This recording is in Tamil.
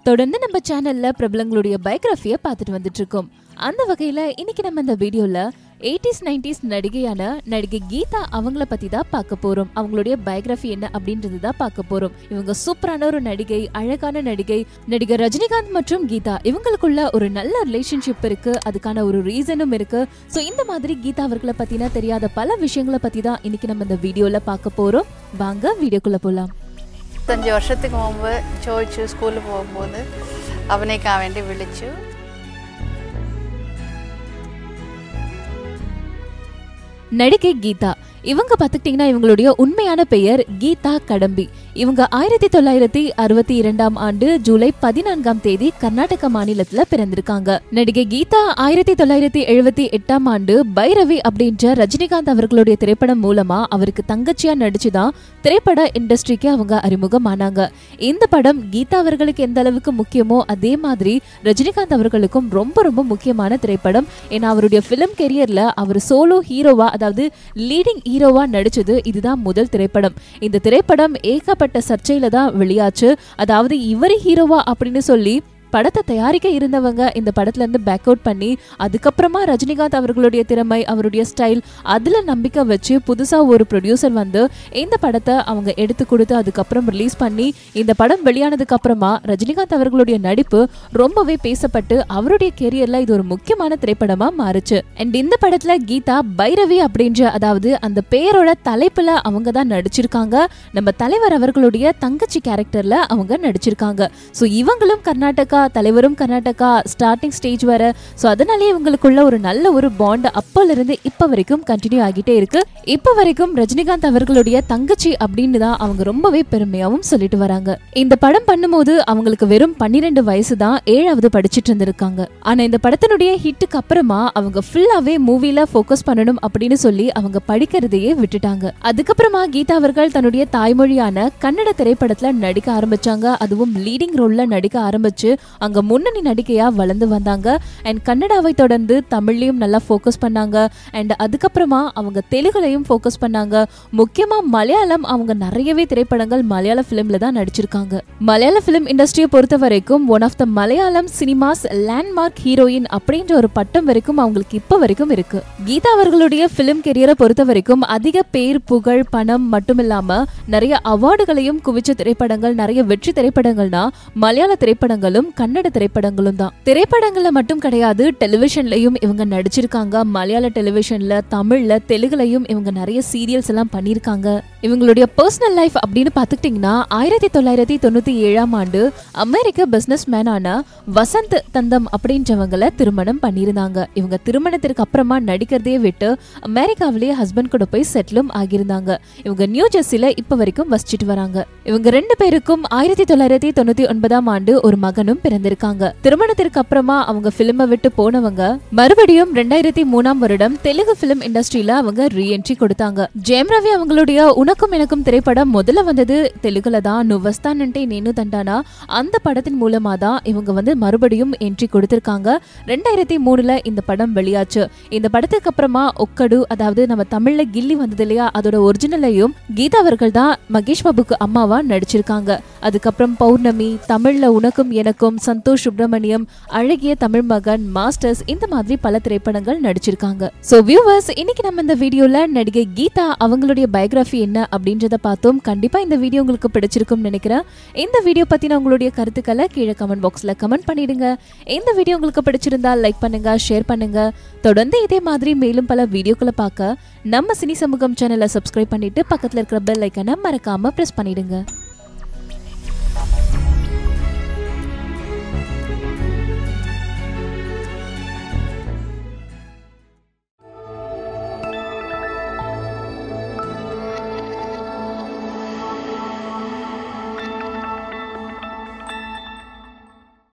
தொடர்ந்து நம்ம சேனல்ல பிரபலங்களுடைய பயோகிராஃபியை பார்த்துட்டு வந்துட்டு இருக்கோம் அந்த வகையில இன்னைக்கு நம்ம இந்த வீடியோல எயிட்டிஸ் நைன்டிஸ் நடிகையான நடிகை கீதா அவங்கள பத்தி தான் பார்க்க போறோம் அவங்களுடைய பயோகிராஃபி என்ன அப்படின்றது தான் பார்க்க போறோம் இவங்க சூப்பரான ஒரு நடிகை அழகான நடிகை நடிகர் ரஜினிகாந்த் மற்றும் கீதா இவங்களுக்குள்ள ஒரு நல்ல ரிலேஷன்ஷிப் இருக்கு அதுக்கான ஒரு ரீசனும் இருக்கு ஸோ இந்த மாதிரி கீதா அவர்களை பத்தினா தெரியாத பல விஷயங்களை பத்தி தான் இன்னைக்கு நம்ம இந்த வீடியோல பார்க்க போறோம் வாங்க வீடியோக்குள்ள போலாம் ഇരുപത്തഞ്ച് വർഷത്തിന് മുമ്പ് ചോദിച്ചു സ്കൂളിൽ പോകുമ്പോൾ അഭിനയിക്കാൻ വേണ്ടി വിളിച്ചു நடிகை கீதா இவங்க பார்த்துக்கிட்டிங்கன்னா இவங்களுடைய உண்மையான பெயர் கீதா கடம்பி இவங்க ஆயிரத்தி தொள்ளாயிரத்தி அறுபத்தி இரண்டாம் ஆண்டு ஜூலை பதினான்காம் தேதி கர்நாடக மாநிலத்துல பிறந்திருக்காங்க நடிகை கீதா ஆயிரத்தி தொள்ளாயிரத்தி எழுபத்தி எட்டாம் ஆண்டு பைரவி அப்படின்ற ரஜினிகாந்த் அவர்களுடைய திரைப்படம் மூலமா அவருக்கு தங்கச்சியா நடிச்சுதான் திரைப்பட இண்டஸ்ட்ரிக்கு அவங்க அறிமுகமானாங்க இந்த படம் கீதா அவர்களுக்கு எந்த அளவுக்கு முக்கியமோ அதே மாதிரி ரஜினிகாந்த் அவர்களுக்கும் ரொம்ப ரொம்ப முக்கியமான திரைப்படம் ஏன்னா அவருடைய ஃபிலிம் கெரியர்ல அவர் சோலோ ஹீரோவா அதாவது லீடிங் ஹீரோவா நடிச்சது இதுதான் முதல் திரைப்படம் இந்த திரைப்படம் ஏகப்பட்ட சர்ச்சையில தான் வெளியாச்சு அதாவது இவர் ஹீரோவா அப்படின்னு சொல்லி படத்தை தயாரிக்க இருந்தவங்க இந்த படத்துல இருந்து பேக் அவுட் பண்ணி அதுக்கப்புறமா ரஜினிகாந்த் அவர்களுடைய திறமை அவருடைய ஸ்டைல் அதுல நம்பிக்கை வச்சு புதுசா ஒரு ப்ரொடியூசர் வந்து இந்த படத்தை அவங்க எடுத்து கொடுத்து அதுக்கப்புறம் ரிலீஸ் பண்ணி இந்த படம் வெளியானதுக்கு அப்புறமா ரஜினிகாந்த் அவர்களுடைய நடிப்பு ரொம்பவே பேசப்பட்டு அவருடைய கெரியர்ல இது ஒரு முக்கியமான திரைப்படமா மாறுச்சு அண்ட் இந்த படத்துல கீதா பைரவி அப்படின்ற அதாவது அந்த பெயரோட தலைப்புல அவங்க தான் நடிச்சிருக்காங்க நம்ம தலைவர் அவர்களுடைய தங்கச்சி கேரக்டர்ல அவங்க நடிச்சிருக்காங்க ஸோ இவங்களும் கர்நாடகா தலைவரும் கர்நாடகா ஸ்டார்டிங் ஸ்டேஜ் வர ஸோ அதனாலே இவங்களுக்குள்ள ஒரு நல்ல ஒரு பாண்ட் அப்பல இருந்து இப்ப வரைக்கும் கண்டினியூ ஆகிட்டே இருக்கு இப்ப வரைக்கும் ரஜினிகாந்த் அவர்களுடைய தங்கச்சி அப்படின்னு தான் அவங்க ரொம்பவே பெருமையாவும் சொல்லிட்டு வராங்க இந்த படம் பண்ணும்போது அவங்களுக்கு வெறும் பன்னிரெண்டு வயசு தான் ஏழாவது படிச்சிட்டு இருந்திருக்காங்க ஆனா இந்த படத்தினுடைய ஹிட்டுக்கு அப்புறமா அவங்க ஃபுல்லாவே மூவில ஃபோக்கஸ் பண்ணணும் அப்படின்னு சொல்லி அவங்க படிக்கிறதையே விட்டுட்டாங்க அதுக்கப்புறமா கீதா அவர்கள் தன்னுடைய தாய்மொழியான கன்னட திரைப்படத்துல நடிக்க ஆரம்பிச்சாங்க அதுவும் லீடிங் ரோல்ல நடிக்க ஆரம்பிச்சு அங்க முன்னணி நடிகையா வளர்ந்து வந்தாங்க அண்ட் கன்னடாவை தொடர்ந்து தமிழ்லயும் நல்லா ஃபோக்கஸ் பண்ணாங்க அண்ட் அதுக்கப்புறமா அவங்க தெலுங்குலையும் ஃபோக்கஸ் பண்ணாங்க முக்கியமா மலையாளம் அவங்க நிறையவே திரைப்படங்கள் மலையாள பிலிம்ல தான் நடிச்சிருக்காங்க மலையாள பிலிம் இண்டஸ்ட்ரியை பொறுத்த வரைக்கும் one of the Malayalam cinemas landmark heroine அப்படின்ற ஒரு பட்டம் வரைக்கும் அவங்களுக்கு இப்ப வரைக்கும் இருக்கு கீதா அவர்களுடைய பிலிம் கெரியரை பொறுத்த வரைக்கும் அதிக பேர் புகழ் பணம் மட்டும் இல்லாம நிறைய அவார்டுகளையும் குவிச்ச திரைப்படங்கள் நிறைய வெற்றி திரைப்படங்கள்னா மலையாள திரைப்படங்களும் கன்னட திரைப்படங்களும் தான் திரைப்படங்கள்ல மட்டும் கிடையாது டெலிவிஷன்லயும் இவங்க நடிச்சிருக்காங்க மலையாள டெலிவிஷன்ல தமிழ்ல தெலுங்குலயும் இவங்க நிறைய சீரியல்ஸ் எல்லாம் பண்ணியிருக்காங்க இவங்களுடைய பர்சனல் லைஃப் அப்படின்னு பார்த்துக்கிட்டிங்கன்னா ஆயிரத்தி தொள்ளாயிரத்தி தொண்ணூத்தி ஏழாம் ஆண்டு அமெரிக்க பிசினஸ் மேனான வசந்த் தந்தம் அப்படின்றவங்கள திருமணம் பண்ணியிருந்தாங்க இவங்க திருமணத்திற்கு அப்புறமா நடிக்கிறதையே விட்டு அமெரிக்காவிலேயே ஹஸ்பண்ட் கூட போய் செட்டிலும் ஆகியிருந்தாங்க இவங்க நியூ ஜெர்சில இப்ப வரைக்கும் வசிச்சுட்டு வராங்க இவங்க ரெண்டு பேருக்கும் ஆயிரத்தி தொள்ளாயிரத்தி தொண்ணூத்தி ஒன்பதாம் ஆண்டு ஒரு மகனும் பிறந்திருக்காங்க திருமணத்திற்கு அப்புறமா அவங்க பிலிமை விட்டு போனவங்க மறுபடியும் ரெண்டாயிரத்தி மூணாம் வருடம் தெலுங்கு பிலிம் இண்டஸ்ட்ரியில அவங்க ரீஎன்ட்ரி கொடுத்தாங்க ஜெயம் ரவி அவங்களுடைய உனக்கும் எனக்கும் திரைப்படம் முதல்ல வந்தது தெலுங்குல தான் நுவஸ்தானன்ட்டே நேனு தண்டானா அந்த படத்தின் மூலமா தான் இவங்க வந்து மறுபடியும் என்ட்ரி கொடுத்திருக்காங்க ரெண்டாயிரத்தி மூணுல இந்த படம் வெளியாச்சு இந்த படத்துக்கு அப்புறமா ஒக்கடு அதாவது நம்ம தமிழ்ல கில்லி வந்தது இல்லையா அதோட ஒரிஜினலையும் கீதா அவர்கள் தான் மகேஷ் பாபுக்கு அம்மாவா நடிச்சிருக்காங்க அதுக்கப்புறம் பௌர்ணமி தமிழ்ல உனக்கும் எனக்கும் சந்தோஷ் சுப்பிரமணியம் அழகிய தமிழ் மகன் மாஸ்டர்ஸ் இந்த மாதிரி பல திரைப்படங்கள் நடிச்சிருக்காங்க சோ வியூவர்ஸ் இன்னைக்கு நம்ம இந்த வீடியோல நடிகை கீதா அவங்களுடைய பயோகிராஃபி என்ன அப்படின்றத பார்த்தோம் கண்டிப்பா இந்த வீடியோ உங்களுக்கு பிடிச்சிருக்கும்னு நினைக்கிறேன் இந்த வீடியோ பத்தின உங்களுடைய கருத்துக்களை கீழே கமெண்ட் பாக்ஸ்ல கமெண்ட் பண்ணிடுங்க இந்த வீடியோ உங்களுக்கு பிடிச்சிருந்தா லைக் பண்ணுங்க ஷேர் பண்ணுங்க தொடர்ந்து இதே மாதிரி மேலும் பல வீடியோக்களை பார்க்க நம்ம சினி சமூகம் சேனலை சப்ஸ்கிரைப் பண்ணிட்டு பக்கத்துல இருக்கிற பெல் ஐக்கனை மறக்காம பிரஸ் பண்ணிடுங்க